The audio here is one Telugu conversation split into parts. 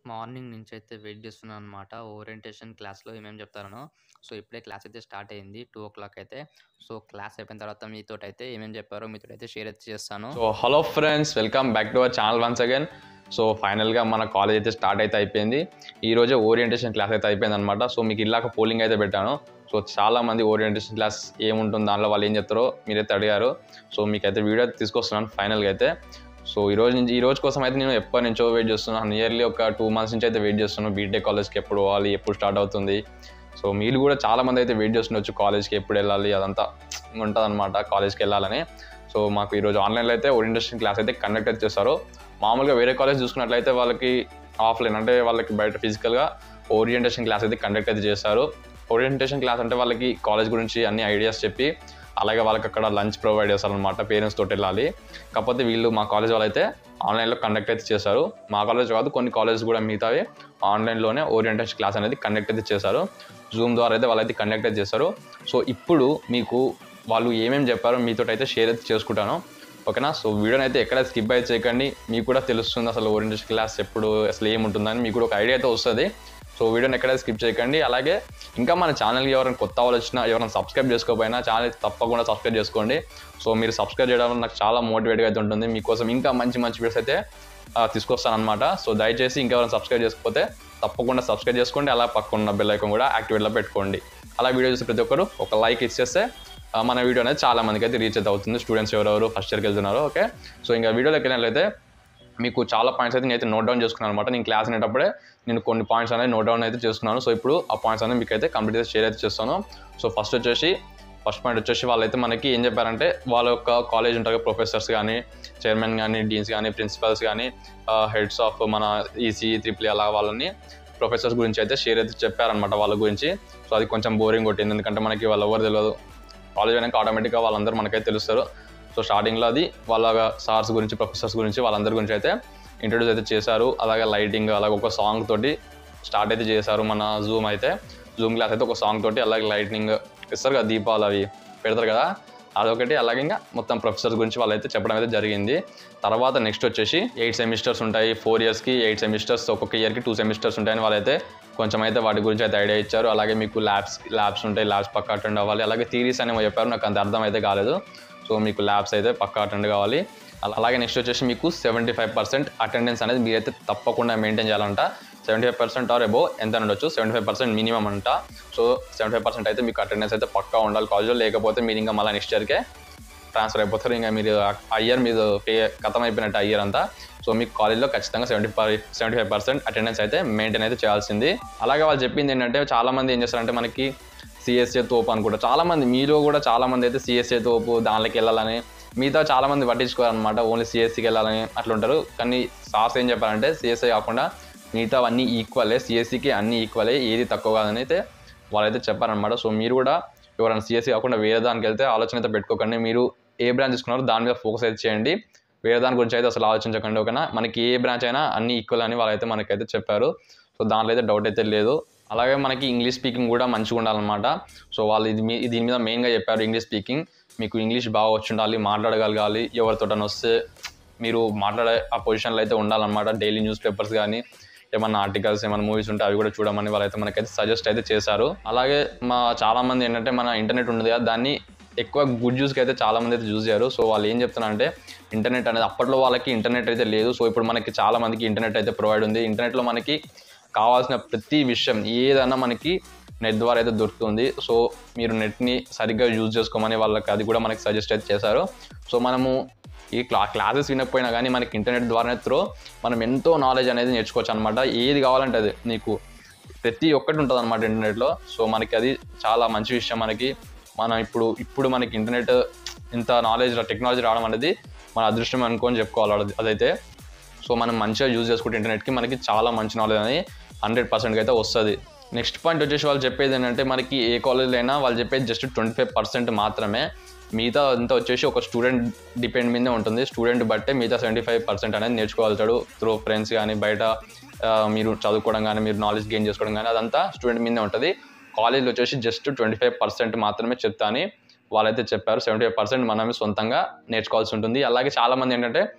మార్నింగ్ నుంచి అయితే వెయిట్ చేస్తున్నాను అనమాట ఓరియంటేషన్ క్లాస్లో ఏమేమి చెప్తారనో సో ఇప్పుడే క్లాస్ అయితే స్టార్ట్ అయింది టూ ఓ క్లాక్ అయితే సో క్లాస్ అయిపోయిన తర్వాత మీతో అయితే ఏమేమి చెప్పారో మీతో అయితే షేర్ అయితే చేస్తాను so hello friends welcome back to our channel once again so ఫైనల్గా మన కాలేజ్ అయితే స్టార్ట్ అయితే అయిపోయింది ఈ రోజే ఓరియంటేషన్ క్లాస్ అయితే అయిపోయింది అనమాట సో మీకు ఇలాగ పోలింగ్ అయితే పెట్టాను సో చాలా మంది ఓరియంటేషన్ క్లాస్ ఏముంటుంది దాంట్లో వాళ్ళు ఏం చెప్తారో మీరైతే అడిగారు సో మీకైతే వీడియో అయితే తీసుకొస్తున్నాను ఫైనల్గా అయితే సో ఈ రోజు నుంచి ఈ రోజు కోసం అయితే నేను ఎప్పటి నుంచో వెయిట్ చేస్తున్నాను నియర్లీ ఒక టూ మంత్స్ నుంచి అయితే వెయిట్ చేస్తున్నాను బీటెక్ కాలేజ్కి ఎప్పుడు పోవాలి ఎప్పుడు స్టార్ట్ అవుతుంది సో మీరు కూడా చాలా మంది అయితే వెయిట్ చేస్తుండొచ్చు కాలేజ్కి ఎప్పుడు వెళ్ళాలి అదంతా ఉంటుంది అనమాట కాలేజ్కి వెళ్ళాలని సో మాకు ఈరోజు ఆన్లైన్లో అయితే ఓరియంటేషన్ క్లాస్ అయితే కండక్ట్ అయితే చేస్తారు మామూలుగా వేరే కాలేజ్ చూసుకున్నట్లయితే వాళ్ళకి ఆఫ్లైన్ అంటే వాళ్ళకి బయట ఫిజికల్గా ఓరియంటేషన్ క్లాస్ అయితే కండక్ట్ అయితే చేస్తారు ఓరియంటేషన్ క్లాస్ అంటే వాళ్ళకి కాలేజ్ గురించి అన్ని ఐడియాస్ చెప్పి అలాగే వాళ్ళకి అక్కడ లంచ్ ప్రొవైడ్ చేస్తారు అనమాట పేరెంట్స్ తోటి వెళ్ళాలి కాకపోతే వీళ్ళు మా కాలేజ్ వాళ్ళు అయితే ఆన్లైన్లో కండక్ట్ అయితే చేశారు మా కాలేజ్ కాదు కొన్ని కాలేజెస్ కూడా మిగతావి ఆన్లైన్లోనే ఓరియంటేషన్ క్లాస్ అనేది కండక్ట్ అయితే చేశారు జూమ్ ద్వారా అయితే వాళ్ళైతే కండక్ట్ అయితే చేస్తారు సో ఇప్పుడు మీకు వాళ్ళు ఏమేమి చెప్పారో మీతో అయితే షేర్ అయితే చేసుకుంటాను ఓకేనా సో వీడియోని అయితే ఎక్కడ స్కిప్ అయితే చేయకండి మీకు కూడా తెలుస్తుంది అసలు ఓరియంటేషన్ క్లాస్ ఎప్పుడు అసలు ఏముంటుందని మీకు కూడా ఒక ఐడియా అయితే వస్తుంది సో వీడియోని ఎక్కడ స్కిప్ చేయకండి అలాగే ఇంకా మన ఛానల్కి ఎవరైనా కొత్త వాళ్ళు వచ్చినా ఎవరైనా సబ్స్క్రైబ్ చేసుకోకపోయినా ఛానల్ తప్పకుండా సబ్స్క్రైబ్ చేసుకోండి సో మీరు సబ్స్క్రైబ్ చేయడం వల్ల నాకు చాలా మోటివేట్గా అయితే ఉంటుంది మీకోసం ఇంకా మంచి మంచి వీడియోస్ అయితే తీసుకొస్తాను అనమాట సో దయచేసి ఇంకెవరైనా సబ్స్క్రైబ్ చేసుకోకపోతే తప్పకుండా సబ్స్క్రైబ్ చేసుకోండి అలా పక్కన బెల్ ఐకాన్ కూడా యాక్టివేట్లో పెట్టుకోండి అలా వీడియో చూసి ప్రతి ఒక్కరు ఒక లైక్ ఇచ్చేస్తే ఆ, మన వీడియో అనేది చాలా మందికి అయితే రీచ్ అయితే అవుతుంది స్టూడెంట్స్ ఎవరెవరు ఫస్ట్ ఇయర్కి వెళ్తున్నారో ఓకే సో ఇంకా వీడియోలోకి వెళ్ళినట్లయితే మీకు చాలా పాయింట్స్ అయితే నేనైతే నోట్ డౌన్ చేసుకున్నాను అనమాట నేను క్లాస్ అనేటప్పుడే నేను కొన్ని పాయింట్స్ అనేది నోట్ డౌన్ అయితే చేసుకున్నాను సో ఇప్పుడు ఆ పాయింట్స్ అనేది మీకు అయితే కంప్లీట్ అయితే షేర్ అయితే చేస్తాను సో ఫస్ట్ వచ్చేసి ఫస్ట్ పాయింట్ వచ్చేసి వాళ్ళైతే మనకి ఏం చెప్పారంటే వాళ్ళ యొక్క కాలేజ్ ఉంటారు ప్రొఫెసర్స్ కానీ చైర్మన్ కానీ డీన్స్ కానీ ప్రిన్సిపల్స్ కానీ హెడ్స్ ఆఫ్ మన ఈసీ త్రిపుల్ అలా వాళ్ళని ప్రొఫెసర్స్ గురించి అయితే షేర్ అయితే చెప్పారనమాట వాళ్ళ గురించి సో అది కొంచెం బోరింగ్ కొట్టింది ఎందుకంటే మనకి వాళ్ళు ఎవరు తెలియదు కాలేజ్ అయినాక ఆటోమేటిక్గా వాళ్ళందరూ మనకైతే తెలుస్తారు సో స్టార్టింగ్లో అది వాళ్ళ సార్స్ గురించి ప్రొఫెసర్స్ గురించి వాళ్ళందరి గురించి అయితే ఇంట్రొడ్యూస్ అయితే చేశారు అలాగే లైటింగ్ అలాగే ఒక సాంగ్ తోటి స్టార్ట్ అయితే చేశారు మన జూమ్ అయితే జూమ్ క్లాస్ అయితే ఒక సాంగ్ తోటి అలాగే లైటింగ్ ఇస్తారు కదా దీపాలు అవి పెడతారు కదా అదొకటి అలాగే ఇంకా మొత్తం ప్రొఫెసర్స్ గురించి వాళ్ళైతే చెప్పడం అయితే జరిగింది తర్వాత నెక్స్ట్ వచ్చేసి ఎయిట్ సెమిస్టర్స్ ఉంటాయి ఫోర్ ఇయర్స్కి ఎయిట్ సెమిస్టర్స్ ఒక్కొక్క ఇయర్కి టూ సెమిస్టర్స్ ఉంటాయని వాళ్ళైతే కొంచెం అయితే వాటి గురించి అయితే ఐడియా ఇచ్చారు అలాగే మీకు ల్యాబ్స్ ల్యాబ్స్ ఉంటాయి ల్యాబ్స్ పక్క అటెండ్ అవ్వాలి అలాగే థీరీస్ అనేవి చెప్పారు నాకు అంత అర్థం అయితే కాలేదు సో మీకు ల్యాబ్స్ అయితే పక్క అటెండ్ కావాలి అలా- అలాగే నెక్స్ట్ వచ్చేసి మీకు సెవెంటీ ఫైవ్ పర్సెంట్ అటెండెన్స్ అనేది మీరైతే తప్పకుండా మెయింటైన్ చేయాలంట seventy five percent or above ఎంత ఉండొచ్చు సెవెంటీ ఫైవ్ పర్సెంట్ మినిమం అంట సో సెవెంటీ ఫైవ్ పర్సెంట్ అయితే మీకు అటెండెన్స్ అయితే పక్కా ఉండాలి కాలేజ్లో లేకపోతే మీరు ఇంకా మళ్ళీ నెక్స్ట్ ఇయర్కే ట్రాన్స్ఫర్ అయిపోతారు ఇంకా మీరు ఆ ఇయర్ మీద పే ఖతం అయిపోయినట్టు ఆ ఇయర్ అంతా సో మీకు కాలేజ్లో ఖచ్చితంగా seventy five seventy five percent attendance అయితే మెయింటైన్ అయితే చేయాల్సింది అలాగే వాళ్ళు చెప్పింది ఏంటంటే చాలా మంది ఏం చేస్తారంటే మనకి సిఎస్ఏ తోపు అనుకుంటా చాలా మంది మీలో కూడా చాలా మంది అయితే సిఎస్ఏ తోపు దానిలోకి వెళ్ళాలని మిగతా చాలా మంది పట్టించుకోవాలన్నమాట ఓన్లీ సిఎస్సికి వెళ్ళాలని అట్లా ఉంటారు కానీ సార్స్ ఏం చెప్పారంటే సిఎస్ఐ కాకుండా మిగతా అన్నీ ఈక్వలే సిఎస్సికి అన్నీ ఈక్వలే ఏది తక్కువ కాదని అయితే వాళ్ళైతే చెప్పారనమాట సో మీరు కూడా ఎవరైనా సిఎస్సి కాకుండా వేరే దానికి వెళ్తే ఆలోచన అయితే పెట్టుకోకండి మీరు ఏ బ్రాంచ్ తీసుకున్నారో దాని మీద ఫోకస్ అయితే చేయండి వేరే దాని గురించి అయితే అసలు ఆలోచించకండి ఓకేనా మనకి ఏ బ్రాంచ్ అయినా అన్ని ఈక్వల్ అని వాళ్ళైతే మనకైతే చెప్పారు సో దాంట్లో అయితే డౌట్ అయితే లేదు అలాగే మనకి ఇంగ్లీష్ స్పీకింగ్ కూడా మంచిగా ఉండాలన్నమాట సో వాళ్ళు ఇది మీ దీని మీద మెయిన్గా చెప్పారు ఇంగ్లీష్ స్పీకింగ్ మీకు ఇంగ్లీష్ బాగా వచ్చి ఉండాలి మాట్లాడగలగాలి ఎవరితోటని వస్తే మీరు మాట్లాడే ఆ పొజిషన్లో అయితే ఉండాలన్నమాట డైలీ న్యూస్ పేపర్స్ కానీ ఏమన్నా ఆర్టికల్స్ ఏమైనా మూవీస్ ఉంటే అవి కూడా చూడమని వాళ్ళైతే మనకైతే సజెస్ట్ అయితే చేశారు అలాగే మా చాలా మంది ఏంటంటే మన ఇంటర్నెట్ ఉంది కదా దాన్ని ఎక్కువ గుడ్ యూస్కి అయితే చాలా మంది అయితే యూజ్ చేయరు సో వాళ్ళు ఏం చెప్తున్నారంటే ఇంటర్నెట్ అనేది అప్పట్లో వాళ్ళకి ఇంటర్నెట్ అయితే లేదు సో ఇప్పుడు మనకి చాలా మందికి ఇంటర్నెట్ అయితే ప్రొవైడ్ ఉంది ఇంటర్నెట్లో మనకి కావాల్సిన ప్రతి విషయం ఏదైనా మనకి నెట్ ద్వారా అయితే దొరుకుతుంది సో మీరు నెట్ని సరిగ్గా యూజ్ చేసుకోమని వాళ్ళకి అది కూడా మనకి సజెస్ట్ అయితే చేశారు సో మనము ఈ క్లా క్లాసెస్ వినకపోయినా కానీ మనకి ఇంటర్నెట్ ద్వారానే త్రో మనం ఎంతో నాలెడ్జ్ అనేది నేర్చుకోవచ్చు అనమాట ఏది కావాలంటే అది నీకు ప్రతి ఒక్కటి ఉంటుంది అనమాట ఇంటర్నెట్లో సో మనకి అది చాలా మంచి విషయం మనకి మనం ఇప్పుడు ఇప్పుడు మనకి ఇంటర్నెట్ ఇంత నాలెడ్జ్ టెక్నాలజీ రావడం అనేది మన అదృష్టం అనుకొని చెప్పుకోవాలి అది- అదైతే సో మనం మంచిగా యూజ్ చేసుకుంటే ఇంటర్నెట్కి మనకి చాలా మంచి నాలెడ్జ్ అనేది హండ్రెడ్ పర్సెంట్కి అయితే వస్తుంది నెక్స్ట్ పాయింట్ వచ్చేసి వాళ్ళు చెప్పేది ఏంటంటే మనకి ఏ కాలేజ్లో అయినా వాళ్ళు చెప్పేది జస్ట్ ట్వంటీ ఫైవ్ పర్సెంట్ మాత్రమే మిగతా అంతా వచ్చేసి ఒక స్టూడెంట్ డిపెండ్ మీదే ఉంటుంది స్టూడెంట్ బట్టే మిగతా సెవెంటీ ఫైవ్ పర్సెంట్ అనేది నేర్చుకోగలుగుతాడు త్రూ ఫ్రెండ్స్ కానీ బయట ఆ, మీరు చదువుకోవడం కానీ మీరు నాలెడ్జ్ గెయిన్ చేసుకోవడం కానీ అదంతా స్టూడెంట్ మీదే ఉంటుంది కాలేజ్లో వచ్చేసి జస్ట్ ట్వంటీ ఫైవ్ పర్సెంట్ మాత్రమే చెప్తా అని వాళ్ళైతే చెప్పారు సెవెంటీ ఫైవ్ పర్సెంట్ మనమే సొంతంగా నేర్చుకోవాల్సి ఉంటుంది అలాగే చాలామంది ఏంటంటే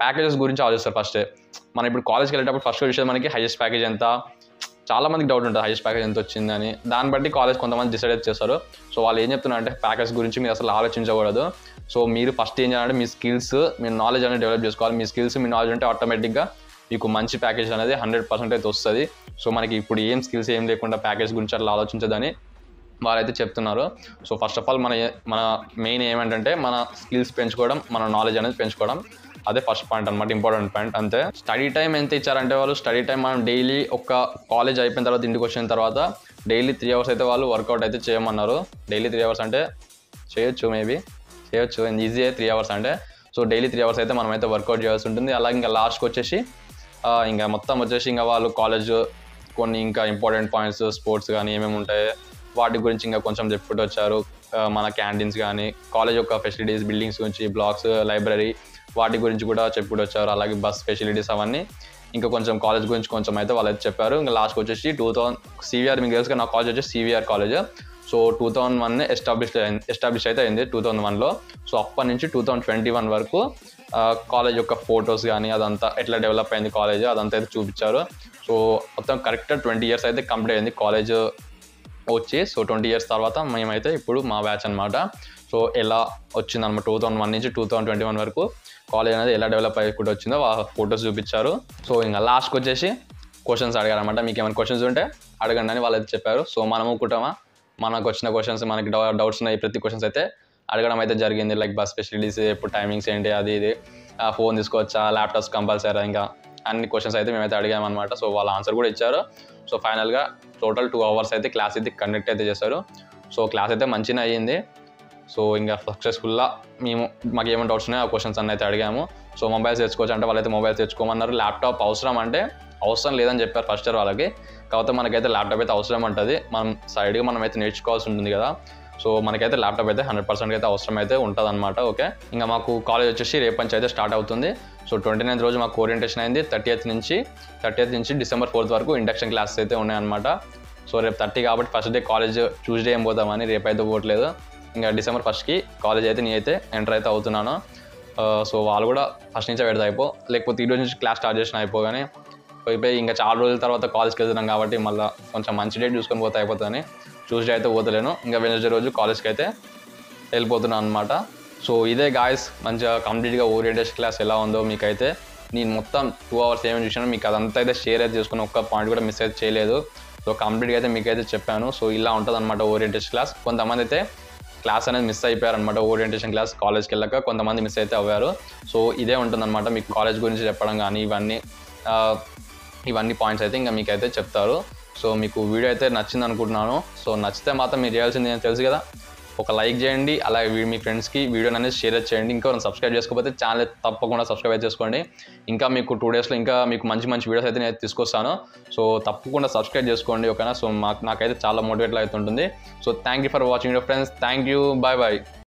ప్యాకేజెస్ గురించి ఆలోచిస్తారు ఫస్ట్ మనం ఇప్పుడు కాలేజ్కి వెళ్ళేటప్పుడు ఫస్ట్ విషయం మనకి హైయెస్ట్ ప్యాకేజ్ ఎంత చాలా మందికి డౌట్ ఉంటుంది హైయెస్ట్ ప్యాకేజ్ ఎంత వచ్చిందని దాన్ని బట్టి కాలేజ్ కొంతమంది డిసైడ్ చేస్తారు సో వాళ్ళు ఏం చెప్తున్నారు అంటే ప్యాకేజ్ గురించి మీరు అసలు ఆలోచించకూడదు సో మీరు ఫస్ట్ ఏం చేయాలంటే మీ స్కిల్స్ మీ నాలెడ్జ్ అనేది డెవలప్ చేసుకోవాలి మీ స్కిల్స్ మీ నాలెడ్జ్ అంటే ఆటోమేటిక్గా మీకు మంచి ప్యాకేజ్ అనేది హండ్రెడ్ పర్సెంట్ అయితే వస్తుంది సో మనకి ఇప్పుడు ఏం స్కిల్స్ ఏం లేకుండా ప్యాకేజ్ గురించి అట్లా ఆలోచించదని వాళ్ళైతే చెప్తున్నారు సో ఫస్ట్ ఆఫ్ ఆల్ మన మన మెయిన్ ఏమంటే మన స్కిల్స్ పెంచుకోవడం మన నాలెడ్జ్ అనేది పెంచుకోవడం అదే ఫస్ట్ పాయింట్ అనమాట ఇంపార్టెంట్ పాయింట్ అంతే స్టడీ టైం ఎంత ఇచ్చారంటే వాళ్ళు స్టడీ టైం మనం డైలీ ఒక కాలేజ్ అయిపోయిన తర్వాత ఇంటికి వచ్చిన తర్వాత డైలీ త్రీ అవర్స్ అయితే వాళ్ళు వర్కౌట్ అయితే చేయమన్నారు డైలీ త్రీ అవర్స్ అంటే చేయొచ్చు మేబీ చేయొచ్చు ఈజీ త్రీ అవర్స్ అంటే సో డైలీ త్రీ అవర్స్ అయితే మనం అయితే వర్కౌట్ చేయాల్సి ఉంటుంది అలాగే ఇంకా లాస్ట్కి వచ్చేసి ఆ, ఇంకా మొత్తం వచ్చేసి ఇంకా వాళ్ళు కాలేజ్ కొన్ని ఇంకా ఇంపార్టెంట్ పాయింట్స్ స్పోర్ట్స్ కానీ ఏమేమి ఉంటాయి వాటి గురించి ఇంకా కొంచెం చెప్పుకుంటూ వచ్చారు ఆ, మన క్యాంటీన్స్ కానీ కాలేజ్ యొక్క ఫెసిలిటీస్ బిల్డింగ్స్ గురించి బ్లాక్స్ లైబ్రరీ వాటి గురించి కూడా చెప్పుకుంటూ వచ్చారు అలాగే బస్ ఫెసిలిటీస్ అవన్నీ ఇంకా కొంచెం కాలేజ్ గురించి కొంచెం అయితే వాళ్ళు అయితే చెప్పారు ఇంకా లాస్ట్కి వచ్చేసి టూ థౌసండ్ సివిఆర్ మీకు తెలుసు కదా, నా కాలేజ్ వచ్చేసి CVR college so two thousand one establish establish అయితే అయింది టూ థౌసండ్ వన్లో సో అప్పటి నుంచి టూ థౌసండ్ ట్వంటీ వన్ వరకు కాలేజ్ యొక్క ఫొటోస్ కానీ అదంతా ఎట్లా డెవలప్ అయింది కాలేజ్ అదంతా అయితే చూపించారు సో మొత్తం కరెక్ట్ ట్వంటీ ఇయర్స్ అయితే కంప్లీట్ అయింది కాలేజ్ వచ్చి సో ట్వంటీ ఇయర్స్ తర్వాత మేమైతే ఇప్పుడు మా బ్యాచ్ అనమాట సో ఎలా వచ్చింది అనమాట టూ థౌసండ్ వన్ నుంచి టూ థౌసండ్ ట్వంటీ వన్ వరకు కాలేజ్ అనేది ఎలా డెవలప్ అయ్యి వచ్చిందో ఆ ఫొటోస్ చూపించారు సో ఇంకా లాస్ట్కి వచ్చేసి క్వశ్చన్స్ అడిగారనమాట మీకు ఏమైనా క్వశ్చన్స్ ఉంటే అడగండి అని వాళ్ళు అయితే చెప్పారు సో మనము కుటుంబా మనకు వచ్చిన క్వశ్చన్స్ మనకి డౌట్స్ ఉన్నాయి ప్రతి క్వశ్చన్స్ అయితే అడగడం అయితే జరిగింది లైక్ బస్ ఫెసిలిటీస్ ఎప్పుడు టైమింగ్స్ ఏంటి అది ఇది ఫోన్ తీసుకోవచ్చా ల్యాప్టాప్స్ కంపల్సరీ ఇంకా అన్ని క్వశ్చన్స్ అయితే మేమైతే అడిగామన్నమాట సో వాళ్ళ ఆన్సర్ కూడా ఇచ్చారు సో ఫైనల్గా టోటల్ టూ అవర్స్ అయితే క్లాస్ అయితే కండక్ట్ అయితే చేశారు సో క్లాస్ అయితే మంచిగా అయ్యింది సో ఇంకా సక్సెస్ఫుల్గా మేము మాకు ఏమైనా డౌట్స్ ఉన్నాయో ఆ క్వశ్చన్స్ అన్నీ అయితే అడిగాము సో మొబైల్స్ తెచ్చుకోవచ్చు అంటే వాళ్ళైతే మొబైల్స్ తెచ్చుకోమన్నారు ల్యాప్టాప్ అవసరం అంటే అవసరం లేదని చెప్పారు ఫస్ట్ ఇయర్ వాళ్ళకి కాకపోతే మనకైతే ల్యాప్టాప్ అయితే అవసరం ఉంటుంది మనం సైడ్గా మనం అయితే నేర్చుకోవాల్సి ఉంటుంది కదా సో మనకైతే ల్యాప్టాప్ అయితే హండ్రెడ్ పర్సెంట్ అయితే అవసరం అయితే ఉంటుంది అనమాట ఓకే ఇంకా మాకు కాలేజ్ వచ్చేసి రేపు నుంచి అయితే స్టార్ట్ అవుతుంది సో ట్వంటీ నైన్త్ రోజు మాకు ఓరియంటేషన్ అయింది థర్టీ నుంచి థర్టీ నుంచి డిసెంబర్ ఫోర్త్ వరకు ఇండక్షన్ క్లాసెస్ అయితే ఉన్నాయన్నమాట సో రేపు థర్టీ కాబట్టి ఫస్ట్ డే కాలేజ్ ట్యూస్డే ఏం పోతామని రేపు అయితే పోవట్లేదు ఇంకా డిసెంబర్ ఫస్ట్కి కాలేజ్ అయితే నేనైతే ఎంటర్ అయితే అవుతున్నాను ఆ, సో వాళ్ళు కూడా ఫస్ట్ నుంచే పెడతా అయిపో లేకపోతే ఈ రోజు నుంచి క్లాస్ స్టార్ట్ చేసిన అయిపోగానే పోయిపోయి ఇంకా చాలా రోజుల తర్వాత కాలేజ్కి వెళ్తున్నాం కాబట్టి మళ్ళీ కొంచెం మంచి డేట్ చూసుకొని పోతే అయిపోతుందని ట్యూస్డే అయితే పోతలేను ఇంకా వెనస్డే రోజు కాలేజ్కి అయితే వెళ్ళిపోతున్నాను అనమాట సో ఇదే గాయస్ మంచిగా కంప్లీట్గా ఓరియంటేషన్ క్లాస్ ఎలా ఉందో మీకైతే నేను మొత్తం టూ అవర్స్ ఏమేమి చూసానో మీకు అదంతా అయితే షేర్ అయితే చేసుకుని ఒక్క పాయింట్ కూడా మిస్ అయితే చేయలేదు సో కంప్లీట్గా అయితే మీకైతే చెప్పాను సో ఇలా ఉంటుంది అనమాట ఓరియంటేషన్ క్లాస్ కొంతమంది అయితే క్లాస్ అనేది మిస్ అయిపోయారు అనమాట ఓరియంటేషన్ క్లాస్ కాలేజ్కి వెళ్ళాక కొంతమంది మిస్ అయితే అవ్వారు సో ఇదే ఉంటుందన్నమాట మీకు కాలేజ్ గురించి చెప్పడం కానీ ఇవన్నీ ఆ, ఇవన్నీ పాయింట్స్ అయితే ఇంకా మీకైతే చెప్తారు సో మీకు వీడియో అయితే నచ్చింది అనుకుంటున్నాను సో నచ్చితే మాత్రం మీరు చేయాల్సింది ఏంటో తెలుసు కదా ఒక లైక్ చేయండి అలాగే వీ- మీ ఫ్రెండ్స్కి వీడియోని అనేది షేర్ చేయండి ఇంకా సబ్స్క్రైబ్ చేసుకోకపోతే ఛానల్ తప్పకుండా సబ్స్క్రైబ్ అయితే చేసుకోండి ఇంకా మీకు టూ డేస్లో ఇంకా మీకు మంచి మంచి వీడియోస్ అయితే నేను తీసుకొస్తాను సో తప్పకుండా సబ్స్క్రైబ్ చేసుకోండి ఓకేనా సో మాకు నాకైతే చాలా మోటివేట్ అవుతుంటుంది so thank you for watching your friends thank you bye bye